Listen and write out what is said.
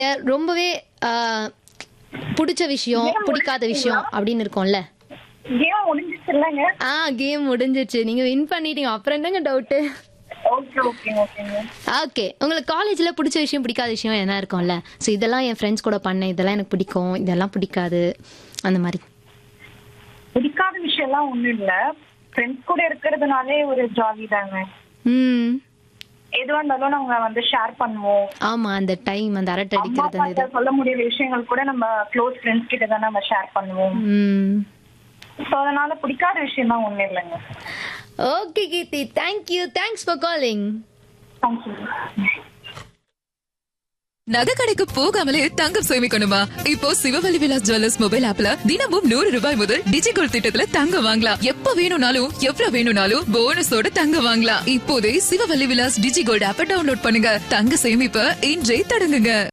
ரொம்பவே ஆ, பிடிச்ச விஷயம் பிடிக்காத விஷயம் அப்படின்னு இருக்கும்ல கேம் முடிஞ்சிச்சு இல்லைங்க ஆ கேம் முடிஞ்சிச்சு நீங்க வின் பண்ணிட்டீங்க அப்புறம் என்னங்க டவுட்டு ஓகே ஓகேங்க ஓகேங்க ஓகே உங்களுக்கு காலேஜ்ல பிடிச்ச விஷயம் பிடிக்காத விஷயம் என்ன இருக்கும்ல ஸோ இதெல்லாம் என் ஃப்ரெண்ட்ஸ் கூட பண்ணேன் இதெல்லாம் எனக்கு பிடிக்கும் இதெல்லாம் பிடிக்காது அந்த மாதிரி பிடிக்காத விஷயம்லாம் ஒண்ணும் இல்ல ஃப்ரெண்ட்ஸ் கூட இருக்கிறதுனாலே ஒரு ஜாலி தாங்க ம் எதுவா இருந்தாலும் நாங்க வந்து ஷேர் பண்ணுவோம் ஆமா அந்த டைம் அந்த அரட்டை அம்மா அடிக்கிறது அந்த அப்பாட்ட இது சொல்ல முடியாத விஷயங்கள் கூட நம்ம க்ளோஸ் ஃப்ரெண்ட்ஸ் கிட்ட தான் நம்ம ஷேர் பண்ணுவோம் ம் ஸோ அதனால பிடிக்காத விஷயம் தான் ஒண்ணும் இல்லைங்க okay Keerthi thank you thanks for calling thank you நகை கடைக்கு போகாமலே தங்கம் சேமிக்கணுமா இப்போ சிவவழி விலாஸ் ஜுவல்லர்ஸ் மொபைல் ஆப்ல தினமும் நூறு ரூபாய் முதல் டிஜிகோல் திட்டத்துல தங்கம் வாங்கலாம் எப்ப வேணும்னாலும் எவ்வளவு வேணும்னாலும் போனஸோட தங்கம் வாங்கலாம் இப்போதே சிவவழி விலாஸ் டிஜிகோல்ட் ஆப்பை டவுன்லோட் பண்ணுங்க தங்க சேமிப்ப இன்றே தொடங்குங்க